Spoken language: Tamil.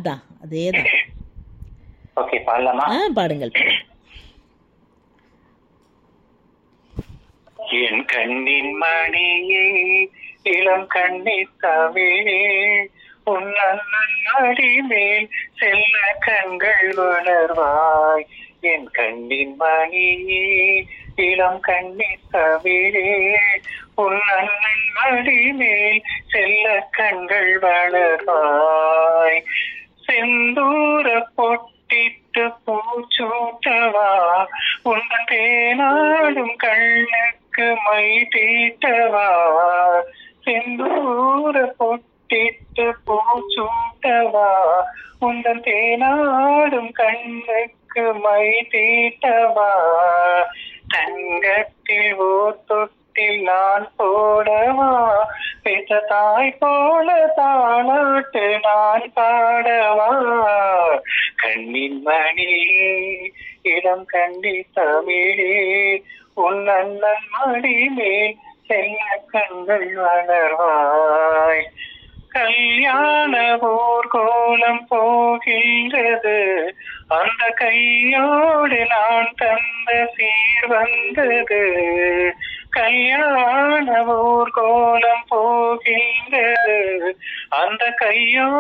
அதுதான் அதேதான் ஓகே பாடலாமா ஆ பாடுங்கள் என் கண்ணின் மணியே இளம் கண்ணின் தமிழே உன் அண்ணன் அடி மேல் செல்ல கண்கள் வளர்வாய் என் கண்ணின் மணியே இளம் கண்ணின் தமிழே உன் அண்ணன் அடி மேல் செல்ல கண்கள் வளர்வாய் செந்தூர பொட்டிட்டு பூச்சூட்டவா உந்தன் தேனாடும் கண்ணுக்கு மை தீட்டவா செந்தூர பொட்டிட்டு பூச்சூட்டவா உந்தன் தேனாடும் கண்ணுக்கு மை தீட்டவா தங்கத்தில் ஓர் தொட்டில் நான் போடவா பெற்ற தாய் போல தாளாட்டு நான் பாடவா கண்ணின் மணியே இளம் கண்டி தமிழே உன் அண்ணன் மடி மேல் செல்ல கண்கள் வளர்வாய் கல்யாண ஊர் கோலம் போகின்றது அந்த கையோடு நான் தந்த சீர் வந்தது கல்யாண ஊர் கோலம் போகின்றது அந்த கையோ